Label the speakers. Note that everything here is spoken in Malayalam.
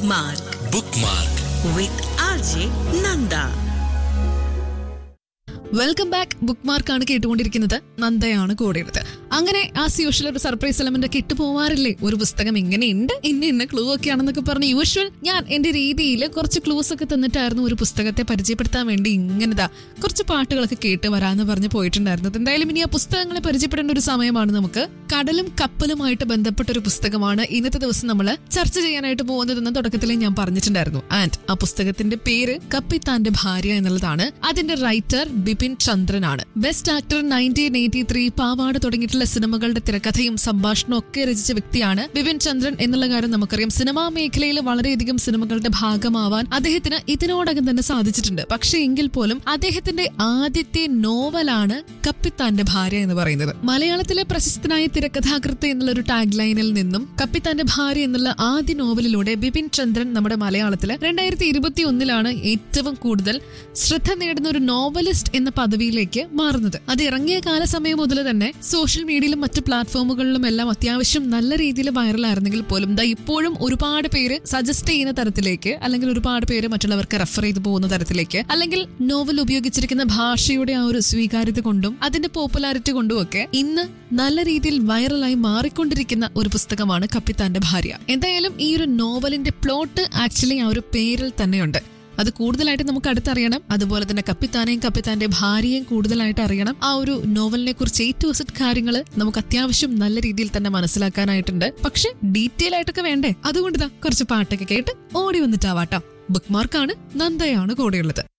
Speaker 1: Bookmark
Speaker 2: bookmark
Speaker 1: with RJ Nanda.
Speaker 3: Welcome back ബുക്ക് മാർക്കാണ് കേട്ടുകൊണ്ടിരിക്കുന്നത് നന്ദയാണ് കൂടെയുള്ളത് അങ്ങനെ ആ യൂഷ്വൽ ഒരു സർപ്രൈസ് എലമെന്റ് ഒക്കെ ഇട്ട് പോവാറില്ലേ ഒരു പുസ്തകം ഇങ്ങനെയുണ്ട് ഇന്ന ഇന്ന ക്ലൂ ഒക്കെ ആണെന്നൊക്കെ പറഞ്ഞ് യൂഷ്വൽ ഞാൻ എന്റെ രീതിയിൽ കുറച്ച് ക്ലൂസ് ഒക്കെ തന്നിട്ടായിരുന്നു ഒരു പുസ്തകത്തെ പരിചയപ്പെടുത്താൻ വേണ്ടി ഇങ്ങനെതാ കുറച്ച് പാട്ടുകളൊക്കെ കേട്ട് വരാന്ന് പറഞ്ഞ് പോയിട്ടുണ്ടായിരുന്നത് എന്തായാലും ഇനി ആ പുസ്തകങ്ങളെ പരിചയപ്പെടേണ്ട ഒരു സമയമാണ് നമുക്ക് കടലും കപ്പലുമായിട്ട് ബന്ധപ്പെട്ട ഒരു പുസ്തകമാണ് ഇന്നത്തെ ദിവസം നമ്മൾ ചർച്ച ചെയ്യാനായിട്ട് പോകുന്നതെന്ന് തുടക്കത്തിൽ ഞാൻ പറഞ്ഞിട്ടുണ്ടായിരുന്നു ആൻഡ് ആ പുസ്തകത്തിന്റെ പേര് കപ്പിത്താന്റെ ഭാര്യ എന്നുള്ളതാണ് അതിന്റെ റൈറ്റർ ബിപിൻ ചന്ദ്രനാണ് best actor nineteen eighty three പാവാട് തുടങ്ങിയിട്ടുള്ള സിനിമകളുടെ തിരക്കഥയും സംഭാഷണവും ഒക്കെ രചിച്ച വ്യക്തിയാണ് ബിപിൻ ചന്ദ്രൻ എന്നുള്ള കാര്യം നമുക്കറിയാം സിനിമാ മേഖലയിൽ വളരെയധികം സിനിമകളുടെ ഭാഗമാവാൻ അദ്ദേഹത്തിന് ഇതിനോടകം തന്നെ സാധിച്ചിട്ടുണ്ട് പക്ഷേ എങ്കിൽ പോലും അദ്ദേഹത്തിന്റെ ആദ്യത്തെ നോവലാണ് കപ്പിത്താന്റെ ഭാര്യ എന്ന് പറയുന്നത് മലയാളത്തിലെ പ്രശസ്തനായ തിരക്കഥാകൃത്ത് എന്നുള്ള ഒരു ടാഗ് ലൈനിൽ നിന്നും കപ്പിത്താന്റെ ഭാര്യ എന്നുള്ള ആദ്യ നോവലിലൂടെ ബിപിൻ ചന്ദ്രൻ നമ്മുടെ മലയാളത്തില് രണ്ടായിരത്തി ഇരുപത്തി ഒന്നിലാണ് ഏറ്റവും കൂടുതൽ ശ്രദ്ധ നേടുന്ന ഒരു നോവലിസ്റ്റ് എന്ന പദവിയിലേക്ക് മാറുന്നത് അത് ഇറങ്ങിയ കാലസമയം മുതൽ തന്നെ സോഷ്യൽ മീഡിയയിലും മറ്റു പ്ലാറ്റ്ഫോമുകളിലും എല്ലാം അത്യാവശ്യം നല്ല രീതിയിൽ വൈറലായിരുന്നെങ്കിൽ പോലും ദാ ഇപ്പോഴും ഒരുപാട് പേര് സജസ്റ്റ് ചെയ്യുന്ന തരത്തിലേക്ക് അല്ലെങ്കിൽ ഒരുപാട് പേര് മറ്റുള്ളവർക്ക് റെഫർ ചെയ്തു പോകുന്ന തരത്തിലേക്ക് അല്ലെങ്കിൽ നോവൽ ഉപയോഗിച്ചിരിക്കുന്ന ഭാഷയുടെ ആ ഒരു സ്വീകാര്യത കൊണ്ടും അതിന്റെ പോപ്പുലാരിറ്റി കൊണ്ടും ഒക്കെ ഇന്ന് നല്ല രീതിയിൽ വൈറലായി മാറിക്കൊണ്ടിരിക്കുന്ന ഒരു പുസ്തകമാണ് കപ്പിത്താന്റെ ഭാര്യ എന്തായാലും ഈ ഒരു നോവലിന്റെ പ്ലോട്ട് ആക്ച്വലി ആ ഒരു പേരിൽ തന്നെയുണ്ട് അത് കൂടുതലായിട്ട് നമുക്ക് അടുത്തറിയണം അതുപോലെ തന്നെ കപ്പിത്താനെയും കപ്പിത്താന്റെ ഭാര്യയും കൂടുതലായിട്ട് അറിയണം ആ ഒരു നോവലിനെ കുറിച്ച് എ ടു സെറ്റ് കാര്യങ്ങൾ നമുക്ക് അത്യാവശ്യം നല്ല രീതിയിൽ തന്നെ മനസ്സിലാക്കാനായിട്ടുണ്ട് പക്ഷെ ഡീറ്റെയിൽ ആയിട്ടൊക്കെ വേണ്ടേ അതുകൊണ്ട് ഇതാ കുറച്ച് പാട്ടൊക്കെ കേട്ട് ഓടി വന്നിട്ടാവാട്ടോ ബുക്ക് മാർക്കാണ് നന്ദയാണ് കൂടെയുള്ളത്